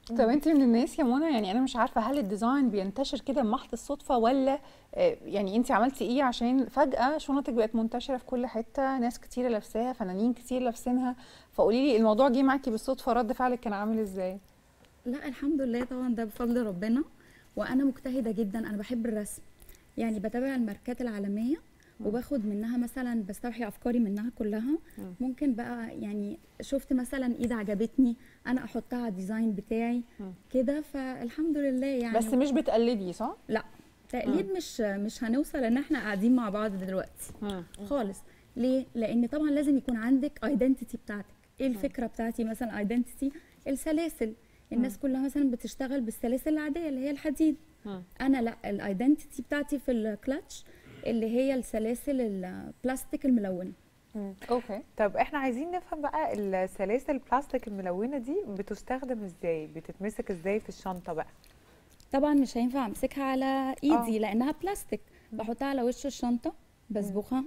طب انت من الناس يا منى يعني انا مش عارفه هل الديزاين بينتشر كده بمحض الصدفه ولا آه، يعني انت عملتي ايه عشان فجاه شنطك بقت منتشره في كل حته ناس كتيره لابساها فنانين كتير لابسينها فقولي لي الموضوع جه معاكي بالصدفه رد فعلك كان عامل ازاي لا الحمد لله طبعا ده بفضل ربنا وانا مجتهده جدا انا بحب الرسم يعني بتابع الماركات العالميه وباخد منها مثلا بستوحي افكاري منها كلها مم. ممكن بقى يعني شفت مثلا ايد عجبتني انا احطها على الديزاين بتاعي مم. كده فالحمد لله يعني بس مش بتقلدي صح لا تقليد مش مش هنوصل ان احنا قاعدين مع بعض دلوقتي خالص ليه لان طبعا لازم يكون عندك ايدنتيتي بتاعتك ايه الفكره بتاعتي مثلا ايدنتيتي السلاسل الناس كلها مثلا بتشتغل بالسلاسل العاديه اللي هي الحديد مم. انا لا الايدنتيتي بتاعتي في الكلاتش اللي هي السلاسل البلاستيك الملونه اوكي طب احنا عايزين نفهم بقى السلاسل البلاستيك الملونه دي بتستخدم ازاي بتتمسك ازاي في الشنطه بقى طبعا مش هينفع امسكها على ايدي لانها بلاستيك بحطها على وش الشنطه بسبخها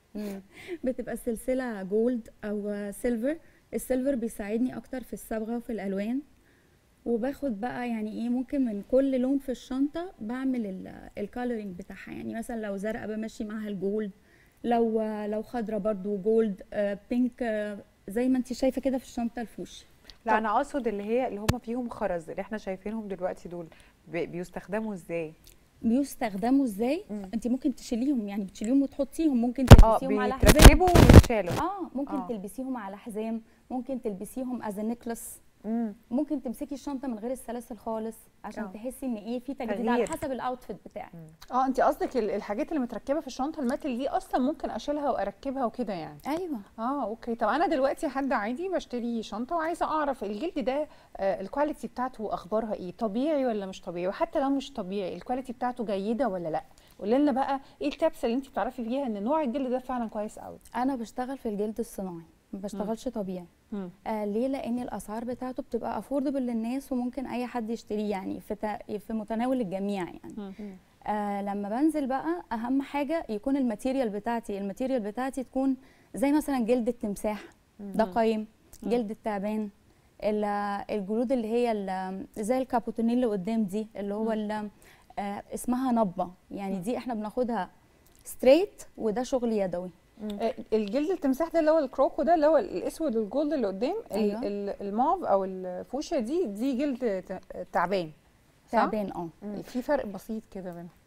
بتبقى سلسله جولد او سيلفر السيلفر بيساعدني اكتر في الصبغه وفي الالوان وباخد بقى يعني ايه ممكن من كل لون في الشنطه بعمل الكالرنج بتاعها يعني مثلا لو زرقاء بمشي معاها الجولد لو لو خضرا برضو جولد آه، بينك آه، زي ما انت شايفه كده في الشنطه الفوشي لا انا اقصد اللي هي اللي هم فيهم خرز اللي احنا شايفينهم دلوقتي دول بي- بيستخدموا ازاي بيستخدموا ازاي مم. انت ممكن تشيليهم يعني بتشيليهم وتحطيهم ممكن اه تلبسيهم على حزام بيتركبوا ويتشالوا اه ممكن آه. آه. تلبسيهم على حزام ممكن تلبسيهم از نيكلس مم. ممكن تمسكي الشنطه من غير السلاسل خالص عشان آه. تحسي ان ايه في تجديد تغيير. على حسب الاوتفيت بتاعك اه انت قصدك ال- الحاجات اللي متركبه في الشنطه الماتل دي اصلا ممكن اشيلها واركبها وكده يعني ايوه اه اوكي طب انا دلوقتي حد عادي بشتري شنطه وعايزه اعرف الجلد ده آه الكواليتي بتاعته اخبارها ايه طبيعي ولا مش طبيعي وحتى لو مش طبيعي الكواليتي بتاعته جيده ولا لا قولي لنا بقى ايه التبس اللي انت بتعرفي فيها ان نوع الجلد ده فعلا كويس قوي انا بشتغل في الجلد الصناعي ما بشتغلش طبيعي آه ليه لان الاسعار بتاعته بتبقى افوردبل للناس وممكن اي حد يشتريه يعني في تا- في متناول الجميع يعني آه لما بنزل بقى اهم حاجه يكون الماتيريال بتاعتي الماتيريال بتاعتي تكون زي مثلا جلد التمساح ده قايم جلد التعبان ال- الجلود اللي هي ال- زي الكابوتونيل اللي قدام دي اللي هو ال- آه اسمها نبه يعني دي احنا بناخدها ستريت وده شغل يدوي آه، الجلد التمساح ده اللي هو الكروكو ده اللي هو الاسود الجولد اللي قدام ال- أيوة. ال- الموف او الفوشيا دي دي جلد ت- تعبان صح؟ تعبان اه في فرق بسيط كده بينهم